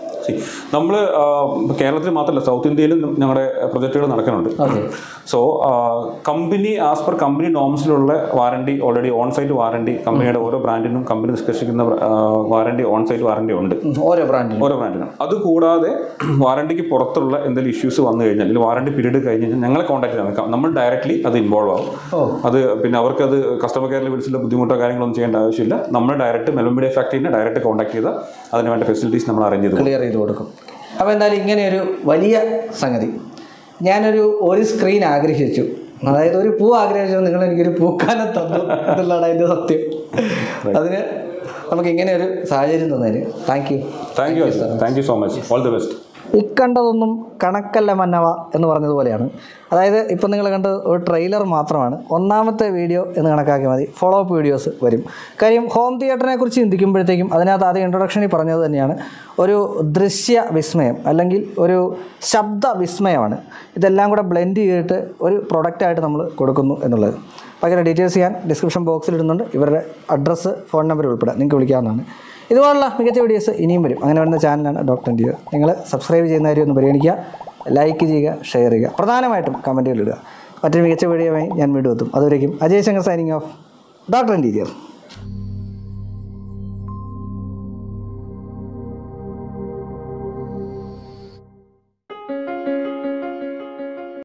നമ്മൾ കേരളത്തിൽ മാത്രമല്ല സൗത്ത് ഇന്ത്യയിലും ഞങ്ങളുടെ പ്രൊജക്റ്റുകൾ നടക്കുന്നുണ്ട് okay so company as per company നോംസിലുള്ള warranty already on site warranty കമ്പനിയുടെ ഓരോ ബ്രാൻഡിനും കമ്പനി നിഷ്കർഷിക്കുന്ന വാറണ്ടി ഓൺ സൈറ്റ് വാറണ്ടി ഉണ്ട് ഓരോ ബ്രാൻഡിനും ഓരോ ബ്രാൻഡിനും അതുകൂടാതെ വാറണ്ടിക്ക് പുറത്തുള്ള എന്തെങ്കിലും ഇഷ്യൂസ് വന്നു കഴിഞ്ഞാൽ അല്ലെങ്കിൽ വാറണ്ടി പീരീഡ് കഴിഞ്ഞ് കഴിഞ്ഞാൽ ഞങ്ങളെ കോൺടാക്ട് ചെയ്യണം നമ്മൾ ഡയറക്റ്റ്ലി അത് ഇൻവോൾവ് ആവും ഓ അത് പിന്നെ അവർക്ക് അത് കസ്റ്റമർ കെയറിൽ വിളിച്ചില്ല ബുദ്ധിമുട്ടോ കാര്യങ്ങളൊന്നും ചെയ്യേണ്ട ആവശ്യമില്ല നമ്മൾ ഡയറക്റ്റ് മെലംബിഡിയ ഫാക്ടറിനെ ഡയറക്റ്റ് കോൺടാക്ട് ചെയ്താൽ അതിന് വേണ്ട ഫെസിലിറ്റീസ് നമ്മൾ അറേഞ്ച് ചെയ്ത് കൊടുക്കും. ക്ലിയർ ചെയ്ത് കൊടുക്കും അപ്പോൾ എന്തായാലും ഇങ്ങനെയൊരു വലിയ സംഗതി ഞാനൊരു ഒരു സ്ക്രീൻ ആഗ്രഹിച്ചു അതായത് ഒരു പൂ ആഗ്രഹിച്ചു നിങ്ങൾ എനിക്കൊരു പൂക്കാലം തന്നു എന്നുള്ളതാണ് അതിൻ്റെ സത്യം അതിന് നമുക്ക് ഇങ്ങനെ ഒരു സാഹചര്യം തന്നതിന് thank you thank you thank you so much all the best ഇക്കണ്ടതൊന്നും കണക്കല്ല മന്നവ എന്ന് പറഞ്ഞതുപോലെയാണ് അതായത് ഇപ്പം നിങ്ങൾ കണ്ടത് ഒരു ട്രെയിലർ മാത്രമാണ് ഒന്നാമത്തെ വീഡിയോ എന്ന് കണക്കാക്കി മതി ഫോളോ അപ്പ് വീഡിയോസ് വരും കാര്യം ഹോം തിയേറ്ററിനെ കുറിച്ച് ചിന്തിക്കുമ്പോഴത്തേക്കും അതിനകത്ത് ആദ്യം ഇൻട്രൊഡക്ഷനിൽ പറഞ്ഞത് തന്നെയാണ് ഒരു ദൃശ്യ വിസ്മയം അല്ലെങ്കിൽ ഒരു ശബ്ദ വിസ്മയമാണ് ഇതെല്ലാം കൂടെ ബ്ലെൻഡ് ചെയ്തിട്ട് ഒരു പ്രൊഡക്റ്റായിട്ട് നമ്മൾ കൊടുക്കുന്നു എന്നുള്ളത് ഭയങ്കര ഡീറ്റെയിൽസ് ഞാൻ ഡിസ്ക്രിപ്ഷൻ ബോക്സിൽ ഇടുന്നുണ്ട് ഇവരുടെ അഡ്രസ്സ് ഫോൺ നമ്പർ ഉൾപ്പെടെ നിങ്ങൾക്ക് വിളിക്കാവുന്നതാണ് ഇതുപോലുള്ള മികച്ച വീഡിയോസ് ഇനിയും വരും അങ്ങനെ വരുന്ന ചാനലാണ് ഡോക്ടർ ഇന്ത്യ നിങ്ങൾ സബ്സ്ക്രൈബ് ചെയ്യുന്ന കാര്യം ഒന്ന് പരിഗണിക്കുക ലൈക്ക് ചെയ്യുക ഷെയർ ചെയ്യുക പ്രധാനമായിട്ടും കമൻറ്റുകൾ ഇടുക മറ്റൊരു മികച്ച വീഡിയോയുമായി ഞാൻ വീണ്ടും എത്തും അതുവരേക്കും Ajay Shankar signing off doctor interior